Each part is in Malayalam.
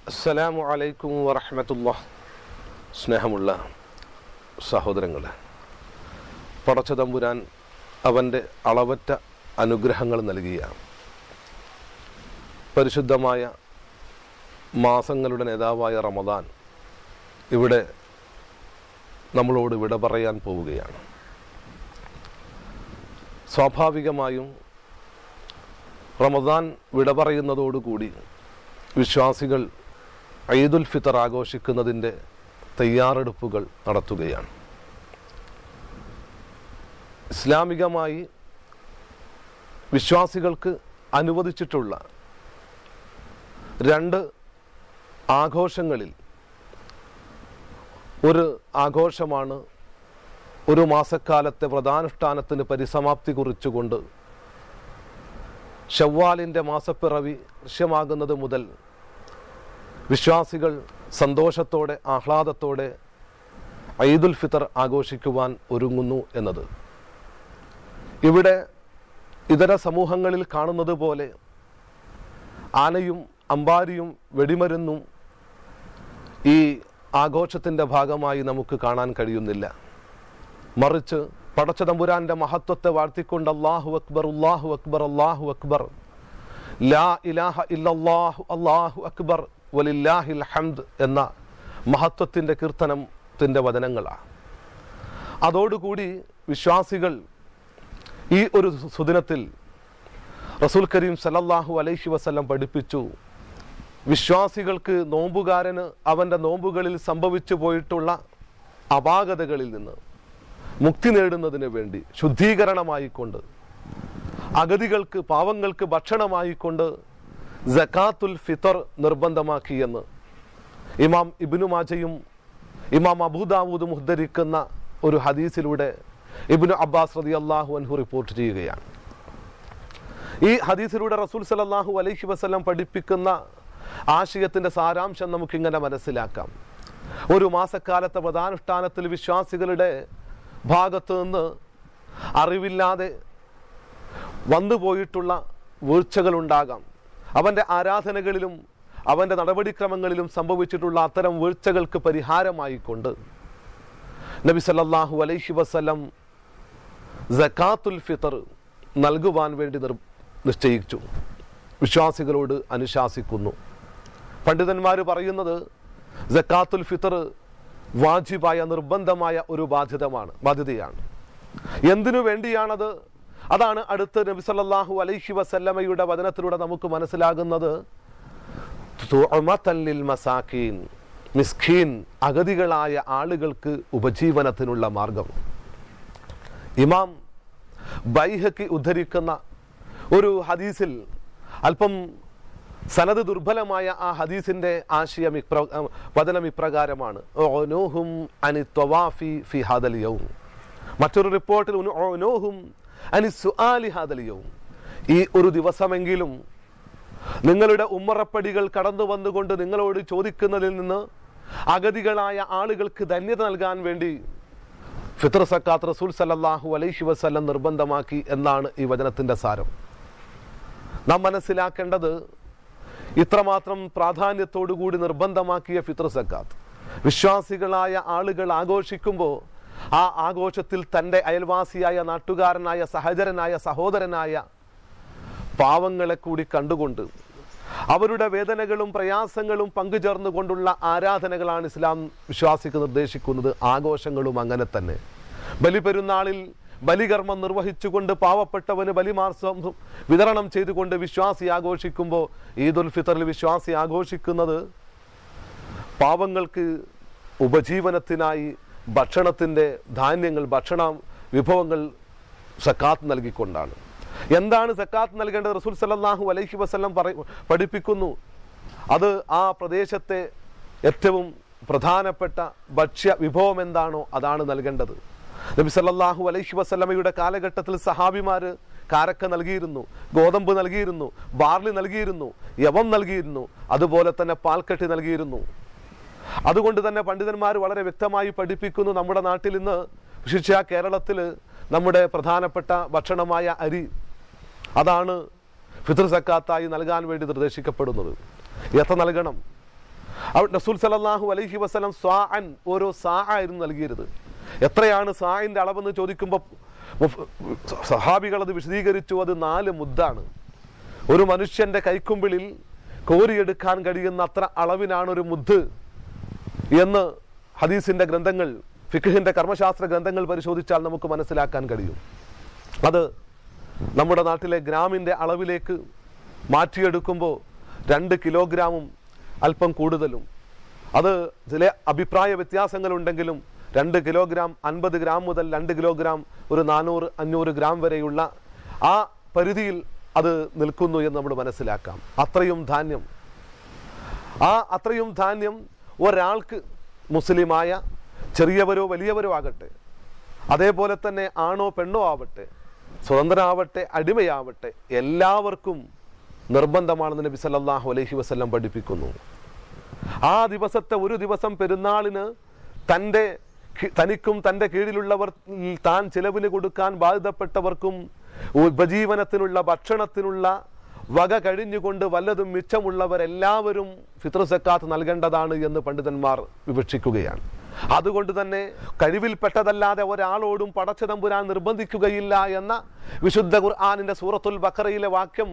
അസ്സലാമു അലൈക്കും വറഹമത്തുള്ള സ്നേഹമുള്ള സഹോദരങ്ങളെ പടച്ച തമ്പുരാൻ അവൻ്റെ അളവറ്റ അനുഗ്രഹങ്ങൾ നൽകിയ പരിശുദ്ധമായ മാസങ്ങളുടെ നേതാവായ റമദാൻ ഇവിടെ നമ്മളോട് വിട പറയാൻ പോവുകയാണ് സ്വാഭാവികമായും റമദാൻ വിട പറയുന്നതോടുകൂടി വിശ്വാസികൾ ഈദുൽ ഫിത്തർ ആഘോഷിക്കുന്നതിൻ്റെ തയ്യാറെടുപ്പുകൾ നടത്തുകയാണ് ഇസ്ലാമികമായി വിശ്വാസികൾക്ക് അനുവദിച്ചിട്ടുള്ള രണ്ട് ആഘോഷങ്ങളിൽ ഒരു ആഘോഷമാണ് ഒരു മാസക്കാലത്തെ വ്രതാനുഷ്ഠാനത്തിന് പരിസമാപ്തി കുറിച്ചുകൊണ്ട് ഷവ്വാലിൻ്റെ മാസപ്പിറവി ദൃശ്യമാകുന്നത് മുതൽ വിശ്വാസികൾ സന്തോഷത്തോടെ ആഹ്ലാദത്തോടെ ഈദുൽ ഫിത്തർ ആഘോഷിക്കുവാൻ ഒരുങ്ങുന്നു എന്നത് ഇവിടെ ഇതര സമൂഹങ്ങളിൽ കാണുന്നത് പോലെ ആനയും അമ്പാരിയും വെടിമരുന്നും ഈ ആഘോഷത്തിൻ്റെ ഭാഗമായി നമുക്ക് കാണാൻ കഴിയുന്നില്ല മറിച്ച് പടച്ച തമ്പുരാന്റെ മഹത്വത്തെ വാഴ്ത്തിക്കൊണ്ട് അള്ളാഹു അക്ബർ അള്ളാഹു അക്ബർ അള്ളാഹു അക്ബർ ലാ ഇലാഹ ഇല്ലല്ലാഹു അള്ളാഹു അക്ബർ വലില്ലാഹിൽ ഹംദ് എന്ന മഹത്വത്തിൻ്റെ കീർത്തനത്തിൻ്റെ വചനങ്ങളാണ് അതോടുകൂടി വിശ്വാസികൾ ഈ ഒരു സുദിനത്തിൽ റസൂൽ കരീം സല്ലല്ലാഹു അലൈഹി വസല്ലം പഠിപ്പിച്ചു വിശ്വാസികൾക്ക് നോമ്പുകാരന് അവൻ്റെ നോമ്പുകളിൽ സംഭവിച്ചു പോയിട്ടുള്ള അപാകതകളിൽ നിന്ന് മുക്തി നേടുന്നതിന് വേണ്ടി ശുദ്ധീകരണമായിക്കൊണ്ട് അഗതികൾക്ക് പാവങ്ങൾക്ക് ഭക്ഷണമായിക്കൊണ്ട് ജക്കാത്തുൽ ഫിത്തർ നിർബന്ധമാക്കിയെന്ന് ഇമാം ഇബിനു മാജയും ഇമാം അബൂദാവൂദും ഉദ്ധരിക്കുന്ന ഒരു ഹദീസിലൂടെ ഇബിനു അബ്ബാസ് റതി അള്ളാഹു അൻഹു റിപ്പോർട്ട് ചെയ്യുകയാണ് ഈ ഹദീസിലൂടെ റസൂൽ സലല്ലാഹു അലൈഹി വസ്ലം പഠിപ്പിക്കുന്ന ആശയത്തിന്റെ സാരാംശം നമുക്കിങ്ങനെ മനസ്സിലാക്കാം ഒരു മാസക്കാലത്തെ വ്രതാനുഷ്ഠാനത്തിൽ വിശ്വാസികളുടെ ഭാഗത്ത് നിന്ന് അറിവില്ലാതെ വന്നുപോയിട്ടുള്ള വീഴ്ചകളുണ്ടാകാം അവൻ്റെ ആരാധനകളിലും അവൻ്റെ നടപടിക്രമങ്ങളിലും സംഭവിച്ചിട്ടുള്ള അത്തരം വീഴ്ചകൾക്ക് പരിഹാരമായിക്കൊണ്ട് നബി സല്ലല്ലാഹു അലൈഹി വസല്ലം സക്കാത്തുൽ ഫിത്തർ നൽകുവാൻ വേണ്ടി നിർ നിശ്ചയിച്ചു വിശ്വാസികളോട് അനുശാസിക്കുന്നു പണ്ഡിതന്മാർ പറയുന്നത് സക്കാത്തുൽ ഫിത്തർ വാജിബായ നിർബന്ധമായ ഒരു ബാധ്യതമാണ് ബാധ്യതയാണ് എന്തിനു വേണ്ടിയാണത് അതാണ് അടുത്ത് നബി സല്ലല്ലാഹു അലൈഹി വസല്ലമയുടെ വചനത്തിലൂടെ നമുക്ക് മനസ്സിലാകുന്നത് തുഅമത്തൻ ലിൽ മസാക്കീൻ മിസ്കീൻ അഗതികളായ ആളുകൾക്ക് ഉപജീവനത്തിനുള്ള മാർഗം ഇമാം ബൈഹക്കി ഉദ്ധരിക്കുന്ന ഒരു ഹദീസിൽ അല്പം സനത് ദുർബലമായ ആ ഹദീസിന്റെ ആശയം ഇപ്ര വചനം ഇപ്രകാരമാണ് ഓനോഹും അനി ത്വവാഫി ഫി ഹാദൽ യൗം മറ്റൊരു റിപ്പോർട്ടിൽ ഓനോഹും അനി സുആലി ഹാദൽ യൗം ഈ ഒരു ദിവസമെങ്കിലും നിങ്ങളുടെ ഉമ്മറപ്പടികൾ കടന്നു വന്നുകൊണ്ട് നിങ്ങളോട് ചോദിക്കുന്നതിൽ നിന്ന് അഗതികളായ ആളുകൾക്ക് ധന്യത നൽകാൻ വേണ്ടി ഫിത്ര സക്കാത്ത് റസൂൽ സല്ലല്ലാഹു അലൈഹി വസല്ലം നിർബന്ധമാക്കി എന്നാണ് ഈ വചനത്തിന്റെ സാരം നാം മനസ്സിലാക്കേണ്ടത് ഇത്രമാത്രം പ്രാധാന്യത്തോടുകൂടി നിർബന്ധമാക്കിയ ഫിത്ര സക്കാത്ത് വിശ്വാസികളായ ആളുകൾ ആഘോഷിക്കുമ്പോൾ ആ ആഘോഷത്തിൽ തൻ്റെ അയൽവാസിയായ നാട്ടുകാരനായ സഹചരനായ സഹോദരനായ പാവങ്ങളെ കൂടി കണ്ടുകൊണ്ട് അവരുടെ വേദനകളും പ്രയാസങ്ങളും പങ്കുചേർന്നുകൊണ്ടുള്ള ആരാധനകളാണ് ഇസ്ലാം വിശ്വാസിക്ക് നിർദ്ദേശിക്കുന്നത് ആഘോഷങ്ങളും അങ്ങനെ തന്നെ ബലിപെരുന്നാളിൽ ബലികർമ്മം നിർവഹിച്ചുകൊണ്ട് പാവപ്പെട്ടവന് ബലിമാംസം വിതരണം ചെയ്തുകൊണ്ട് വിശ്വാസി ആഘോഷിക്കുമ്പോൾ ഈദുൽ ഫിത്തറിൽ വിശ്വാസി ആഘോഷിക്കുന്നത് പാവങ്ങൾക്ക് ഉപജീവനത്തിനായി ഭക്ഷണത്തിൻ്റെ ധാന്യങ്ങൾ ഭക്ഷണ വിഭവങ്ങൾ സക്കാത്ത് നൽകിക്കൊണ്ടാണ് എന്താണ് സക്കാത്ത് നൽകേണ്ടത് റസൂൽ സല്ലല്ലാഹു അലൈഹി വസല്ലം പറ പഠിപ്പിക്കുന്നു അത് ആ പ്രദേശത്തെ ഏറ്റവും പ്രധാനപ്പെട്ട ഭക്ഷ്യ വിഭവം എന്താണോ അതാണ് നൽകേണ്ടത് നബി സല്ലല്ലാഹു അലൈഹി വസല്ലമയുടെ കാലഘട്ടത്തിൽ സഹാബിമാര് കാരക്ക നൽകിയിരുന്നു ഗോതമ്പ് നൽകിയിരുന്നു ബാർലി നൽകിയിരുന്നു യവം നൽകിയിരുന്നു അതുപോലെ തന്നെ പാൽക്കട്ടി നൽകിയിരുന്നു അതുകൊണ്ട് തന്നെ പണ്ഡിതന്മാർ വളരെ വ്യക്തമായി പഠിപ്പിക്കുന്നു നമ്മുടെ നാട്ടിൽ ഇന്ന് വിശിഷ്യ കേരളത്തിൽ നമ്മുടെ പ്രധാനപ്പെട്ട ഭക്ഷണമായ അരി അതാണ് ഫിത്ർ സക്കാത്തായി നൽകാൻ വേണ്ടി നിർദ്ദേശിക്കപ്പെടുന്നത് എത്ര നൽകണം അവ- റസൂൽ സലല്ലാഹു അലൈഹി വസ്ലം സ്വാൻ ഓരോ സാ ആയിരുന്നു നൽകിയത് എത്രയാണ് സായിന്റെ അളവെന്ന് ചോദിക്കുമ്പോൾ മുഫ്- സഹാബികൾ അത് വിശദീകരിച്ചു അത് നാല് മുദ്ദാണ് ഒരു മനുഷ്യന്റെ കൈക്കുമ്പിളിൽ കോരിയെടുക്കാൻ കഴിയുന്ന അത്ര അളവിനാണ് ഒരു മുദ്ദ് എന്ന് ഹദീസിന്റെ ഗ്രന്ഥങ്ങൾ ഫിഖിന്റെ കർമ്മശാസ്ത്ര ഗ്രന്ഥങ്ങൾ പരിശോധിച്ചാൽ നമുക്ക് മനസ്സിലാക്കാൻ കഴിയും അത് നമ്മുടെ നാട്ടിലെ ഗ്രാമിൻ്റെ അളവിലേക്ക് മാറ്റിയെടുക്കുമ്പോൾ രണ്ട് കിലോഗ്രാമും അല്പം കൂടുതലും അത് ചില അഭിപ്രായ വ്യത്യാസങ്ങളുണ്ടെങ്കിലും രണ്ട് കിലോഗ്രാം അൻപത് ഗ്രാം മുതൽ രണ്ട് കിലോഗ്രാം ഒരു നാനൂറ് അഞ്ഞൂറ് ഗ്രാം വരെയുള്ള ആ പരിധിയിൽ അത് നിൽക്കുന്നു എന്ന് നമ്മൾ മനസ്സിലാക്കാം അത്രയും ധാന്യം ആ അത്രയും ധാന്യം ഒരാൾക്ക് മുസ്ലിമായ ചെറിയവരോ വലിയവരോ ആകട്ടെ അതേപോലെ തന്നെ ആണോ പെണ്ണോ ആവട്ടെ സ്വതന്ത്രനാവട്ടെ അടിമയാവട്ടെ എല്ലാവർക്കും നിർബന്ധമാണെന്ന് നബി സല്ലല്ലാഹു അലൈഹി വസല്ലം പഠിപ്പിക്കുന്നു ആ ദിവസത്തെ ഒരു ദിവസം പെരുന്നാളിന് തൻ്റെ കി- തനിക്കും തൻ്റെ കീഴിലുള്ളവർ താൻ ചിലവിന് കൊടുക്കാൻ ബാധിതപ്പെട്ടവർക്കും ഉപജീവനത്തിനുള്ള ഭക്ഷണത്തിനുള്ള വക കഴിഞ്ഞുകൊണ്ട് വല്ലതും മിച്ചമുള്ളവരെല്ലാവരും ഫിത്ർ സക്കാത്ത് നൽകേണ്ടതാണ് എന്ന് പണ്ഡിതന്മാർ വിവക്ഷിക്കുകയാണ് അതുകൊണ്ട് തന്നെ കഴിവിൽപ്പെട്ടതല്ലാതെ ഒരാളോടും പടച്ചതമ്പുരാൻ നിർബന്ധിക്കുകയില്ല എന്ന വിശുദ്ധ ഖുർആാനിന്റെ സൂറത്തുൽ ബക്കറയിലെ വാക്യം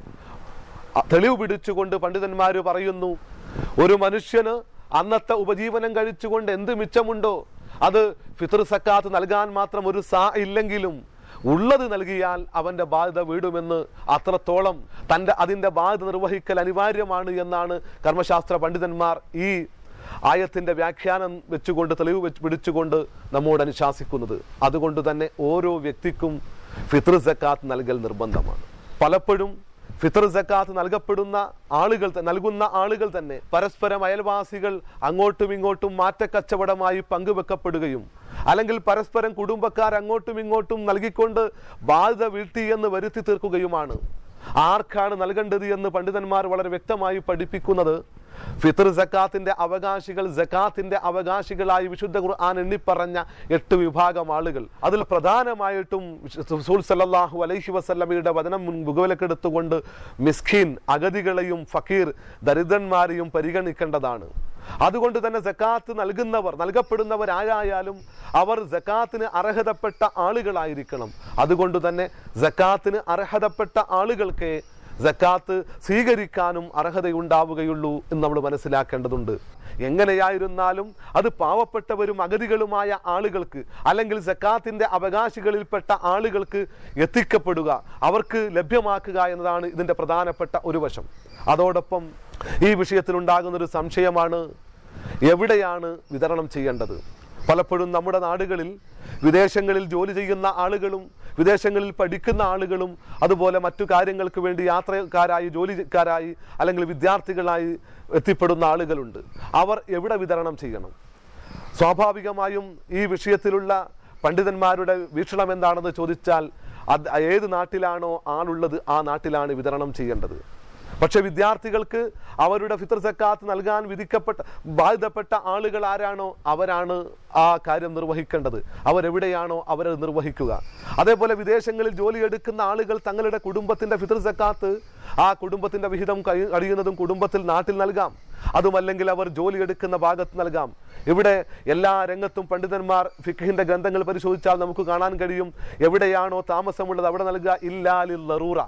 അ- തെളിവ് പിടിച്ചുകൊണ്ട് പണ്ഡിതന്മാർ പറയുന്നു ഒരു മനുഷ്യന് അന്നത്തെ ഉപജീവനം കഴിച്ചുകൊണ്ട് എന്ത് മിച്ചമുണ്ടോ അത് ഫിത്ർ സക്കാത്ത് നൽകാൻ മാത്രം ഒരു സാ ഇല്ലെങ്കിലും ഉള്ളത് നൽകിയാൽ അവന്റെ ബാധ്യത വീടുമെന്ന് അത്രത്തോളം തൻ്റെ അതിൻ്റെ ബാധ്യത നിർവഹിക്കൽ അനിവാര്യമാണ് എന്നാണ് കർമ്മശാസ്ത്ര പണ്ഡിതന്മാർ ഈ ആയത്തിന്റെ വ്യാഖ്യാനം വെച്ചുകൊണ്ട് തെളിവ് വെച്ച് പിടിച്ചുകൊണ്ട് നമ്മോട് അനുശാസിക്കുന്നത് അതുകൊണ്ട് തന്നെ ഓരോ വ്യക്തിക്കും ഫിത്ർ സക്കാത്ത് നൽകൽ നിർബന്ധമാണ് പലപ്പോഴും ഫിത്ർ സക്കാത്ത് നൽകപ്പെടുന്ന ആളുകൾ ത- നൽകുന്ന ആളുകൾ തന്നെ പരസ്പരം അയൽവാസികൾ അങ്ങോട്ടും ഇങ്ങോട്ടും മാറ്റക്കച്ചവടമായി പങ്കുവെക്കപ്പെടുകയും അല്ലെങ്കിൽ പരസ്പരം കുടുംബക്കാർ അങ്ങോട്ടും ഇങ്ങോട്ടും നൽകിക്കൊണ്ട് ബാധ്യത വീഴ്ത്തി എന്ന് വരുത്തി തീർക്കുകയുമാണ് ആർക്കാണ് നൽകേണ്ടത് എന്ന് പണ്ഡിതന്മാർ വളരെ വ്യക്തമായി പഠിപ്പിക്കുന്നത് ഫിത്ർ സക്കാത്തിന്റെ അവകാശികൾ സക്കാത്തിന്റെ അവകാശികളായി വിശുദ്ധ ഖുർആൻ എണ്ണിപ്പറഞ്ഞ എട്ട് വിഭാഗം ആളുകൾ അതിൽ പ്രധാനമായിട്ടും റസൂൽ സല്ലല്ലാഹു അലൈഹി വസല്ലമയുടെ വചനം മുൻ മുഖവിലക്കെടുത്തുകൊണ്ട് മിസ്ഖീൻ അഗതികളെയും ഫക്കീർ ദരിദ്രന്മാരെയും പരിഗണിക്കേണ്ടതാണ് അതുകൊണ്ട് തന്നെ സക്കാത്ത് നൽകുന്നവർ നൽകപ്പെടുന്നവർ ആരായാലും അവർ സക്കാത്തിന് അർഹതപ്പെട്ട ആളുകളായിരിക്കണം അതുകൊണ്ട് തന്നെ സക്കാത്തിന് അർഹതപ്പെട്ട ആളുകൾക്ക് സക്കാത്ത് സ്വീകരിക്കാനും അർഹതയുണ്ടാവുകയുള്ളൂ എന്ന് നമ്മൾ മനസ്സിലാക്കേണ്ടതുണ്ട് എങ്ങനെയായിരുന്നാലും അത് പാവപ്പെട്ടവരും അഗതികളുമായ ആളുകൾക്ക് അല്ലെങ്കിൽ സക്കാത്തിന്റെ അവകാശികളിൽപ്പെട്ട ആളുകൾക്ക് എത്തിക്കപ്പെടുക അവർക്ക് ലഭ്യമാക്കുക എന്നതാണ് ഇതിന്റെ പ്രധാനപ്പെട്ട ഒരു വശം അതോടൊപ്പം ഈ വിഷയത്തിലുണ്ടാകുന്ന ഒരു സംശയമാണ് എവിടെയാണ് വിതരണം ചെയ്യേണ്ടത് പലപ്പോഴും നമ്മുടെ നാടുകളിൽ വിദേശങ്ങളിൽ ജോലി ചെയ്യുന്ന ആളുകളും വിദേശങ്ങളിൽ പഠിക്കുന്ന ആളുകളും അതുപോലെ മറ്റു കാര്യങ്ങൾക്ക് വേണ്ടി യാത്രക്കാരായി ജോലിക്കാരായി അല്ലെങ്കിൽ വിദ്യാർത്ഥികളായി എത്തിപ്പെടുന്ന ആളുകളുണ്ട് അവർ എവിടെ വിതരണം ചെയ്യണം സ്വാഭാവികമായും ഈ വിഷയത്തിലുള്ള പണ്ഡിതന്മാരുടെ വീക്ഷണം എന്താണെന്ന് ചോദിച്ചാൽ അത് ഏത് നാട്ടിലാണോ ആളുള്ളത് ആ നാട്ടിലാണ് വിതരണം ചെയ്യേണ്ടത് പക്ഷെ വിദ്യാർത്ഥികൾക്ക് അവരുടെ ഫിത്ർ സക്കാത്ത് നൽകാൻ വിധിക്കപ്പെട്ട ബാധിതപ്പെട്ട ആളുകൾ ആരാണോ അവരാണ് ആ കാര്യം നിർവഹിക്കേണ്ടത് അവരെവിടെയാണോ അവരത് നിർവഹിക്കുക അതേപോലെ വിദേശങ്ങളിൽ ജോലിയെടുക്കുന്ന ആളുകൾ തങ്ങളുടെ കുടുംബത്തിന്റെ ഫിത്ർ സക്കാത്ത് ആ കുടുംബത്തിന്റെ വിഹിതം കഴി- കഴിയുന്നതും കുടുംബത്തിൽ നാട്ടിൽ നൽകാം അതുമല്ലെങ്കിൽ അവർ ജോലിയെടുക്കുന്ന ഭാഗത്ത് നൽകാം ഇവിടെ എല്ലാ രംഗത്തും പണ്ഡിതന്മാർ ഫിഖിന്റെ ഗ്രന്ഥങ്ങൾ പരിശോധിച്ചാൽ നമുക്ക് കാണാൻ കഴിയും എവിടെയാണോ താമസമുള്ളത് അവിടെ നൽകുക ഇല്ലാലിൽ ലറൂറ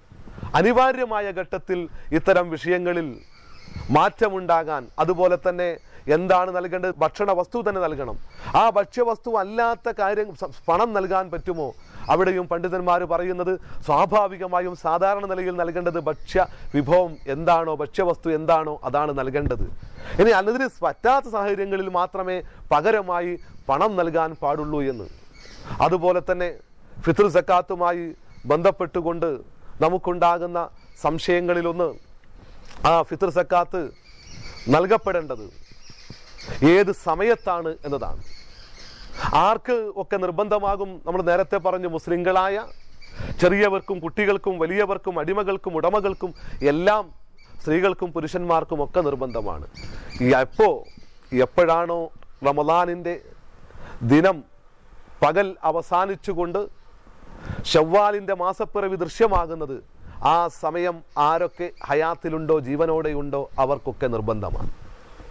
അനിവാര്യമായ ഘട്ടത്തിൽ ഇത്തരം വിഷയങ്ങളിൽ മാറ്റമുണ്ടാകാൻ അതുപോലെ തന്നെ എന്താണ് നൽകേണ്ടത് ഭക്ഷണ വസ്തു തന്നെ നൽകണം ആ ഭക്ഷ്യവസ്തു അല്ലാത്ത കാര്യം സ- പണം നൽകാൻ പറ്റുമോ അവിടെയും പണ്ഡിതന്മാർ പറയുന്നത് സ്വാഭാവികമായും സാധാരണ നിലയിൽ നൽകേണ്ടത് ഭക്ഷ്യ വിഭവം എന്താണോ ഭക്ഷ്യവസ്തു എന്താണോ അതാണ് നൽകേണ്ടത് ഇനി അതിന് പറ്റാത്ത സാഹചര്യങ്ങളിൽ മാത്രമേ പകരമായി പണം നൽകാൻ പാടുള്ളൂ എന്ന് അതുപോലെ തന്നെ ഫിത്ർ സക്കാത്തുമായി ബന്ധപ്പെട്ടുകൊണ്ട് നമുക്കുണ്ടാകുന്ന സംശയങ്ങളിലൊന്ന് ആ ഫിത്ർ സക്കാത്ത് നൽകപ്പെടേണ്ടത് ഏത് സമയത്താണ് എന്നതാണ് ആർക്ക് ഒക്കെ നിർബന്ധമാകും നമ്മൾ നേരത്തെ പറഞ്ഞു മുസ്ലിങ്ങളായ ചെറിയവർക്കും കുട്ടികൾക്കും വലിയവർക്കും അടിമകൾക്കും ഉടമകൾക്കും എല്ലാം സ്ത്രീകൾക്കും പുരുഷന്മാർക്കും ഒക്കെ നിർബന്ധമാണ് ഈ എപ്പോ എപ്പോഴാണോ റമദാനിൻ്റെ ദിനം പകൽ അവസാനിച്ചുകൊണ്ട് ഷവ്വാലിൻ്റെ മാസപ്പിറവി ദൃശ്യമാകുന്നത് ആ സമയം ആരൊക്കെ ഹയാത്തിലുണ്ടോ ജീവനോടെയുണ്ടോ അവർക്കൊക്കെ നിർബന്ധമാണ്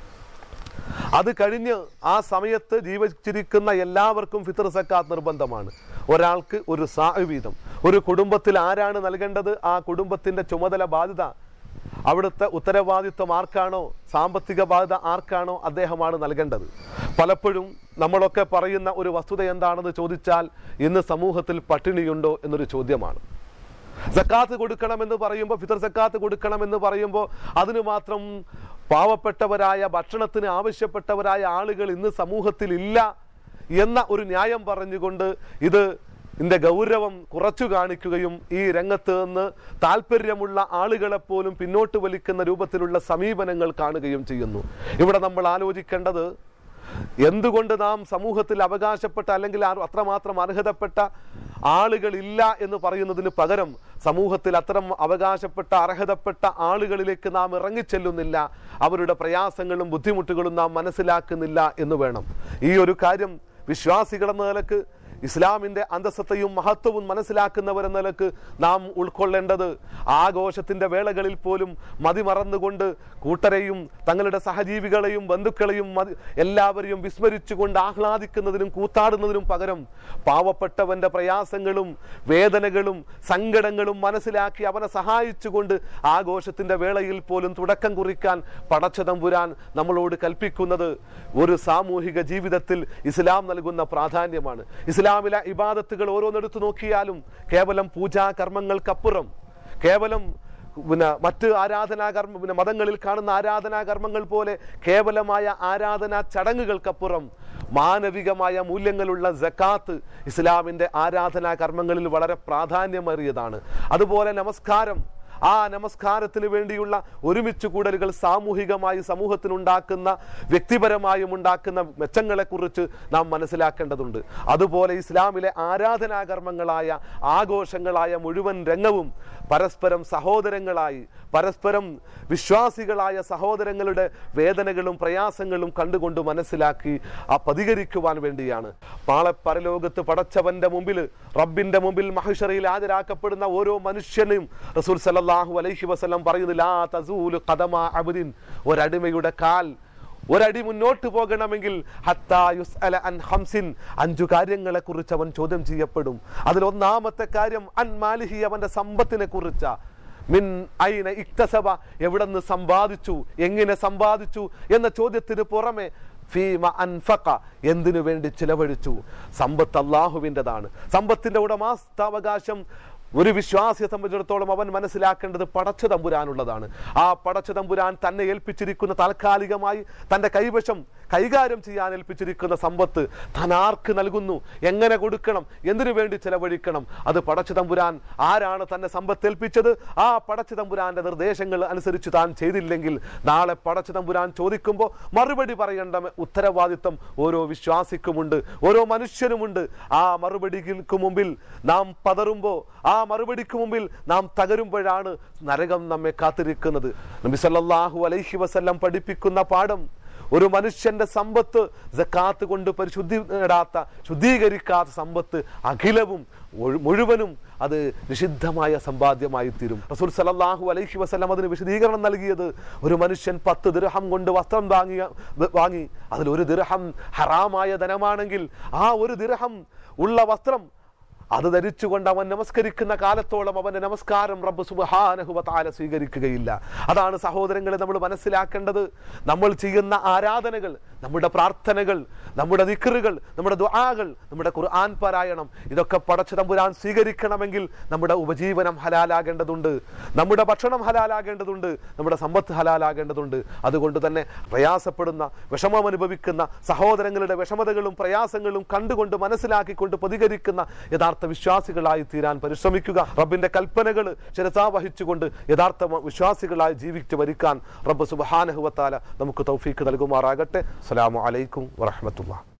അത് കഴിഞ്ഞ് ആ സമയത്ത് ജീവിച്ചിരിക്കുന്ന എല്ലാവർക്കും ഫിത്തർ സക്കാത്ത് നിർബന്ധമാണ് ഒരാൾക്ക് ഒരു സാ വീതം ഒരു കുടുംബത്തിൽ ആരാണ് നൽകേണ്ടത് ആ കുടുംബത്തിന്റെ ചുമതല ബാധ്യത അവിടുത്തെ ഉത്തരവാദിത്വം ആർക്കാണോ സാമ്പത്തിക ബാധ്യത ആർക്കാണോ അദ്ദേഹമാണ് നൽകേണ്ടത് പലപ്പോഴും നമ്മളൊക്കെ പറയുന്ന ഒരു വസ്തുത എന്താണെന്ന് ചോദിച്ചാൽ ഇന്ന് സമൂഹത്തിൽ പട്ടിണിയുണ്ടോ എന്നൊരു ചോദ്യമാണ് സക്കാത്ത് കൊടുക്കണമെന്ന് പറയുമ്പോൾ ഫിത്തർ സക്കാത്ത് കൊടുക്കണമെന്ന് പറയുമ്പോൾ അതിന് മാത്രം പാവപ്പെട്ടവരായ ഭക്ഷണത്തിന് ആവശ്യപ്പെട്ടവരായ ആളുകൾ ഇന്ന് സമൂഹത്തിൽ ഇല്ല എന്ന ഒരു ന്യായം പറഞ്ഞുകൊണ്ട് ഇത് ഇതിന്റെ ഗൗരവം കുറച്ചു കാണിക്കുകയും ഈ രംഗത്ത് നിന്ന് താല്പര്യമുള്ള ആളുകളെ പോലും പിന്നോട്ട് വലിക്കുന്ന രൂപത്തിലുള്ള സമീപനങ്ങൾ കാണുകയും ചെയ്യുന്നു ഇവിടെ നമ്മൾ ആലോചിക്കേണ്ടത് എന്തുകൊണ്ട് നാം സമൂഹത്തിൽ അവകാശപ്പെട്ട അല്ലെങ്കിൽ ആ- അത്രമാത്രം അർഹതപ്പെട്ട ആളുകളില്ല എന്ന് പറയുന്നതിന് പകരം സമൂഹത്തിൽ അത്തരം അവകാശപ്പെട്ട അർഹതപ്പെട്ട ആളുകളിലേക്ക് നാം ഇറങ്ങിച്ചെല്ലുന്നില്ല അവരുടെ പ്രയാസങ്ങളും ബുദ്ധിമുട്ടുകളും നാം മനസ്സിലാക്കുന്നില്ല എന്ന് വേണം ഈ ഒരു കാര്യം വിശ്വാസികളെന്ന നിലക്ക് ഇസ്ലാമിന്റെ അന്തസ്സത്തെയും മഹത്വവും മനസ്സിലാക്കുന്നവരെന്ന നിലക്ക് നാം ഉൾക്കൊള്ളേണ്ടത് ആഘോഷത്തിന്റെ വേളകളിൽ പോലും മതിമറന്നുകൊണ്ട് കൂട്ടരെയും തങ്ങളുടെ സഹജീവികളെയും ബന്ധുക്കളെയും മതി എല്ലാവരെയും വിസ്മരിച്ചുകൊണ്ട് ആഹ്ലാദിക്കുന്നതിനും കൂത്താടുന്നതിനും പകരം പാവപ്പെട്ടവന്റെ പ്രയാസങ്ങളും വേദനകളും സങ്കടങ്ങളും മനസ്സിലാക്കി അവനെ സഹായിച്ചുകൊണ്ട് ആഘോഷത്തിന്റെ വേളയിൽ പോലും തുടക്കം കുറിക്കാൻ പടച്ചതമ്പുരാൻ നമ്മളോട് കൽപ്പിക്കുന്നത് ഒരു സാമൂഹിക ജീവിതത്തിൽ ഇസ്ലാം നൽകുന്ന പ്രാധാന്യമാണ് ഇസ്ലാമിലെ ഇബാദത്തുകൾ ഓരോന്നെടുത്തു നോക്കിയാലും കേവലം പൂജാ കർമ്മങ്ങൾക്കപ്പുറം കേവലം പിന്നെ മറ്റ് ആരാധനാകർമ്മ പിന്നെ മതങ്ങളിൽ കാണുന്ന ആരാധനാകർമ്മങ്ങൾ പോലെ കേവലമായ ആരാധനാ ചടങ്ങുകൾക്കപ്പുറം മാനവികമായ മൂല്യങ്ങളുള്ള ജക്കാത്ത് ഇസ്ലാമിന്റെ ആരാധനാ കർമ്മങ്ങളിൽ വളരെ പ്രാധാന്യമേറിയതാണ് അതുപോലെ നമസ്കാരം ആ നമസ്കാരത്തിന് വേണ്ടിയുള്ള ഒരുമിച്ച് കൂടലുകൾ സാമൂഹികമായി സമൂഹത്തിനുണ്ടാക്കുന്ന വ്യക്തിപരമായും ഉണ്ടാക്കുന്ന മെച്ചങ്ങളെക്കുറിച്ച് നാം മനസ്സിലാക്കേണ്ടതുണ്ട് അതുപോലെ ഇസ്ലാമിലെ ആരാധനാകർമ്മങ്ങളായ ആഘോഷങ്ങളായ മുഴുവൻ രംഗവും പരസ്പരം സഹോദരങ്ങളായി പരസ്പരം വിശ്വാസികളായ സഹോദരങ്ങളുടെ വേദനകളും പ്രയാസങ്ങളും കണ്ടുകൊണ്ട് മനസ്സിലാക്കി ആ പ്രതികരിക്കുവാൻ വേണ്ടിയാണ് നാളെ പരലോകത്ത് പടച്ചവന്റെ മുമ്പിൽ റബ്ബിന്റെ മുമ്പിൽ മഹിഷറയിൽ ഹാജരാക്കപ്പെടുന്ന ഓരോ മനുഷ്യനും റസൂൽ സല്ലല്ലാഹു അലൈഹി വസല്ലം പറയുന്നു ലാ തസൂലു ഖദമ അബ്ദിൻ ഒരടിമയുടെ കാൽ ഒരടി മുന്നോട്ട് പോകണമെങ്കിൽ ഹത്താ യുസ്അല അൻ ഹംസിൻ അഞ്ചു കാര്യങ്ങളെ കുറിച്ച് അവൻ ചോദ്യം ചെയ്യപ്പെടും അതിൽ ഒന്നാമത്തെ കാര്യം അൻ മാലിഹി അവന്റെ സമ്പത്തിനെ കുറിച്ച മിൻ ഐന ഇക്തസബ എവിടെന്ന് സമ്പാദിച്ചു എങ്ങനെ സമ്പാദിച്ചു എന്ന ചോദ്യത്തിന് പുറമെ ഫീമ അൻഫഖ എന്തിനു വേണ്ടി ചിലവഴിച്ചു സമ്പത്ത് അള്ളാഹുവിൻ്റെതാണ് സമ്പത്തിന്റെ ഉടമാസ്ഥാവകാശം ഒരു വിശ്വാസിയെ സംബന്ധിച്ചിടത്തോളം അവൻ മനസ്സിലാക്കേണ്ടത് പടച്ച തമ്പുരാനുള്ളതാണ് ആ പടച്ച തമ്പുരാൻ തന്നെ ഏൽപ്പിച്ചിരിക്കുന്ന താൽക്കാലികമായി തന്റെ കൈവശം കൈകാര്യം ചെയ്യാൻ ഏൽപ്പിച്ചിരിക്കുന്ന സമ്പത്ത് താൻ ആർക്ക് നൽകുന്നു എങ്ങനെ കൊടുക്കണം എന്തിനു വേണ്ടി ചെലവഴിക്കണം അത് പടച്ച തമ്പുരാൻ ആരാണ് തന്നെ സമ്പത്ത് ഏൽപ്പിച്ചത് ആ പടച്ച തമ്പുരാന്റെ നിർദ്ദേശങ്ങൾ അനുസരിച്ച് താൻ ചെയ്തില്ലെങ്കിൽ നാളെ പടച്ച തമ്പുരാൻ ചോദിക്കുമ്പോൾ മറുപടി പറയേണ്ട ഉത്തരവാദിത്വം ഓരോ വിശ്വാസിക്കുമുണ്ട് ഓരോ മനുഷ്യനുമുണ്ട് ആ മറുപടിക്ക് മുമ്പിൽ നാം പതറുമ്പോൾ ആ മറുപടിക്ക് മുമ്പിൽ നാം തകരുമ്പോഴാണ് നരകം നമ്മെ കാത്തിരിക്കുന്നത് നബി സല്ലല്ലാഹു അലൈഹി വസല്ലം പഠിപ്പിക്കുന്ന പാഠം ഒരു മനുഷ്യന്റെ സമ്പത്ത് ജക്കാത്ത് കൊണ്ട് പരിശുദ്ധി നേടാത്ത ശുദ്ധീകരിക്കാത്ത സമ്പത്ത് അഖിലവും ഒഴു- മുഴുവനും അത് നിഷിദ്ധമായ സമ്പാദ്യമായി തീരും റസൂൽ സല്ലല്ലാഹു അലൈഹി വസല്ലം അതിന് വിശദീകരണം നൽകിയത് ഒരു മനുഷ്യൻ പത്ത് ദിർഹം കൊണ്ട് വസ്ത്രം വാങ്ങിയ വാങ്ങി അതിൽ ഒരു ദിർഹം ഹറാമായ ധനമാണെങ്കിൽ ആ ഒരു ദിർഹം ഉള്ള വസ്ത്രം അത് ധരിച്ചുകൊണ്ട് അവൻ നമസ്കരിക്കുന്ന കാലത്തോളം അവന്റെ നമസ്കാരം റബ്ബ് സുബ്ഹാനഹു വതആല സ്വീകരിക്കുകയില്ല അതാണ് സഹോദരങ്ങളെ നമ്മൾ മനസ്സിലാക്കേണ്ടത് നമ്മൾ ചെയ്യുന്ന ആരാധനകൾ നമ്മുടെ പ്രാർത്ഥനകൾ നമ്മുടെ ദിക്റുകൾ നമ്മുടെ ദുആകൾ നമ്മുടെ ഖുർആൻ പാരായണം ഇതൊക്കെ പടച്ച തമ്പുരാൻ സ്വീകരിക്കണമെങ്കിൽ നമ്മുടെ ഉപജീവനം ഹലാലാകേണ്ടതുണ്ട് നമ്മുടെ ഭക്ഷണം ഹലാലാകേണ്ടതുണ്ട് നമ്മുടെ സമ്പത്ത് ഹലാലാകേണ്ടതുണ്ട് അതുകൊണ്ട് തന്നെ പ്രയാസപ്പെടുന്ന വിഷമം അനുഭവിക്കുന്ന സഹോദരങ്ങളുടെ വിഷമതകളും പ്രയാസങ്ങളും കണ്ടുകൊണ്ട് മനസ്സിലാക്കിക്കൊണ്ട് പ്രതികരിക്കുന്ന യഥാർത്ഥ വിശ്വാസികളായി തീരാൻ പരിശ്രമിക്കുക റബ്ബിന്റെ കൽപ്പനകൾ ശിരസാ വഹിച്ചുകൊണ്ട് യഥാർത്ഥ വിശ്വാസികളായി ജീവിച്ചു മരിക്കാൻ റബ്ബ് സുബാനഹുവത്താല നമുക്ക് തൗഫീക്ക് നൽകുമാറാകട്ടെ അസ്സലാമു അലൈക്കും വറഹ്മത്തുള്ളാഹി